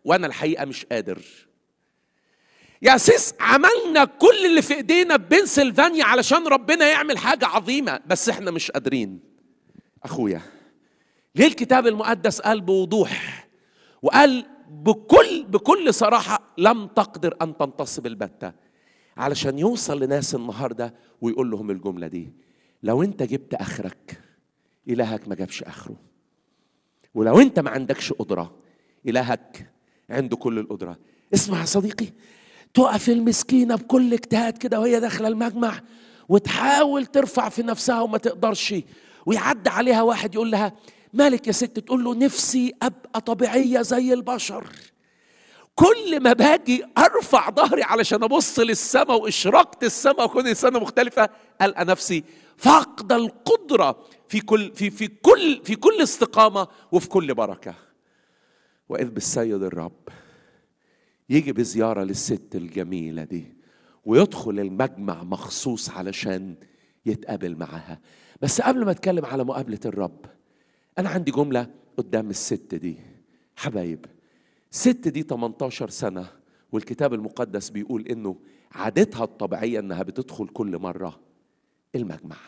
وانا الحقيقه مش قادر يا سيس عملنا كل اللي في ايدينا ببنسلفانيا علشان ربنا يعمل حاجه عظيمه بس احنا مش قادرين اخويا ليه الكتاب المقدس قال بوضوح وقال بكل بكل صراحه لم تقدر ان تنتصب البته علشان يوصل لناس النهارده ويقول لهم الجمله دي لو انت جبت اخرك الهك ما جابش اخره ولو انت ما عندكش قدره الهك عنده كل القدره اسمع يا صديقي تقف المسكينه بكل اجتهاد كده وهي داخله المجمع وتحاول ترفع في نفسها وما تقدرش ويعدي عليها واحد يقول لها مالك يا ست تقول له نفسي ابقى طبيعيه زي البشر كل ما باجي ارفع ظهري علشان ابص للسماء واشراقه السماء وكون السماء مختلفه القى نفسي فاقد القدره في كل في في كل في كل استقامه وفي كل بركه واذ بالسيد الرب يجي بزياره للست الجميله دي ويدخل المجمع مخصوص علشان يتقابل معاها بس قبل ما اتكلم على مقابله الرب انا عندي جمله قدام الست دي حبايب الست دي 18 سنه والكتاب المقدس بيقول انه عادتها الطبيعيه انها بتدخل كل مره المجمع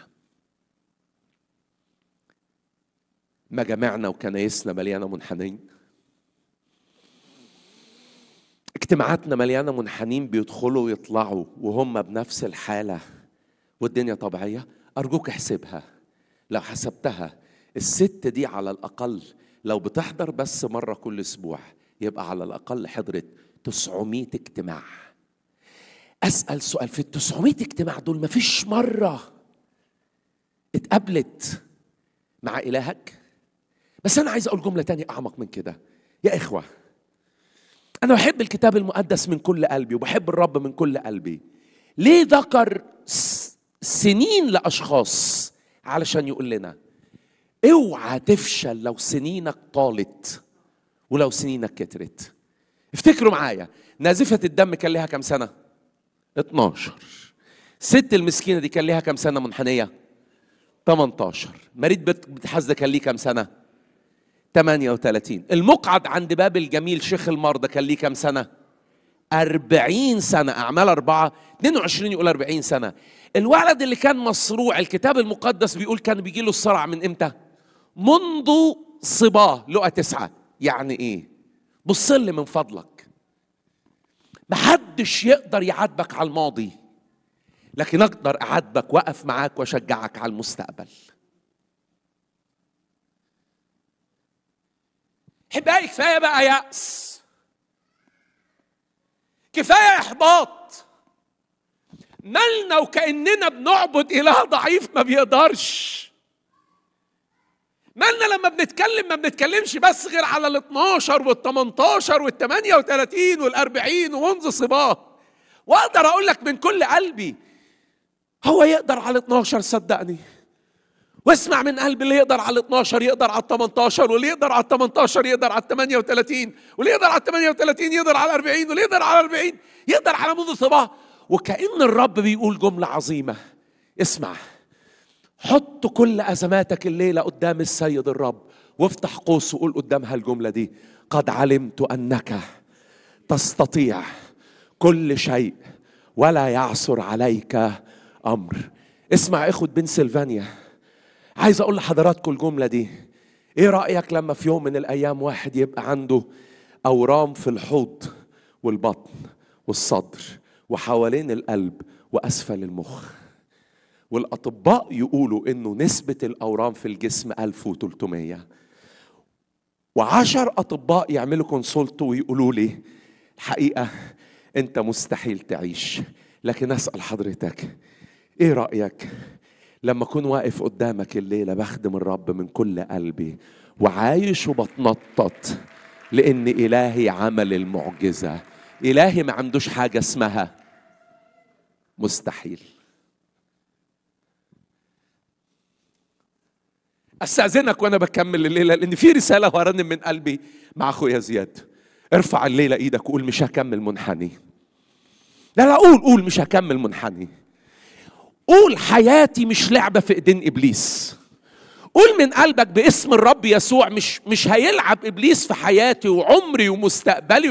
مجامعنا وكنايسنا مليانه منحنين اجتماعاتنا مليانه منحنين بيدخلوا ويطلعوا وهم بنفس الحاله والدنيا طبيعيه ارجوك احسبها لو حسبتها الست دي على الاقل لو بتحضر بس مره كل اسبوع يبقى على الاقل حضرت 900 اجتماع اسال سؤال في ال 900 اجتماع دول مفيش مره اتقابلت مع الهك بس انا عايز اقول جمله تانية اعمق من كده يا اخوه انا بحب الكتاب المقدس من كل قلبي وبحب الرب من كل قلبي ليه ذكر سنين لاشخاص علشان يقول لنا اوعى تفشل لو سنينك طالت ولو سنينك كترت افتكروا معايا نازفة الدم كان لها كام سنة 12 ست المسكينة دي كان لها كام سنة منحنية 18 مريض بيت حزة كان ليه كام سنة 38 المقعد عند باب الجميل شيخ المرضى كان ليه كام سنة 40 سنة أعمال أربعة 22 يقول 40 سنة الولد اللي كان مصروع الكتاب المقدس بيقول كان بيجي له الصرع من إمتى منذ صباه لقى تسعة يعني إيه بص لي من فضلك محدش يقدر يعاتبك على الماضي لكن اقدر اعاتبك واقف معاك واشجعك على المستقبل احبائي كفايه بقى يأس كفايه احباط مالنا وكاننا بنعبد اله ضعيف ما بيقدرش مالنا لما بنتكلم ما بنتكلمش بس غير على ال 12 وال 18 وال 38 وال 40 ومنذ صباه واقدر اقول لك من كل قلبي هو يقدر على ال 12 صدقني واسمع من قلبي اللي يقدر على ال 12 يقدر على ال 18 واللي يقدر على ال 18 يقدر على ال 38 واللي يقدر على ال 38 يقدر على ال 40 واللي يقدر على ال 40 يقدر على منذ صباه وكأن الرب بيقول جملة عظيمة اسمع حط كل أزماتك الليلة قدام السيد الرب وافتح قوس وقول قدامها الجملة دي قد علمت أنك تستطيع كل شيء ولا يعثر عليك أمر اسمع إخوة بنسلفانيا عايز أقول لحضراتكم الجملة دي إيه رأيك لما في يوم من الأيام واحد يبقى عنده أورام في الحوض والبطن والصدر وحوالين القلب وأسفل المخ والأطباء يقولوا إنه نسبة الأورام في الجسم 1300 وعشر أطباء يعملوا كونسولت ويقولوا لي الحقيقة أنت مستحيل تعيش لكن أسأل حضرتك إيه رأيك لما أكون واقف قدامك الليلة بخدم الرب من كل قلبي وعايش وبتنطط لأن إلهي عمل المعجزة إلهي ما عندوش حاجة اسمها مستحيل استاذنك وانا بكمل الليله لان في رساله ورنم من قلبي مع اخويا زياد ارفع الليله ايدك وقول مش هكمل منحني لا لا قول قول مش هكمل منحني قول حياتي مش لعبه في ايدين ابليس قول من قلبك باسم الرب يسوع مش مش هيلعب ابليس في حياتي وعمري ومستقبلي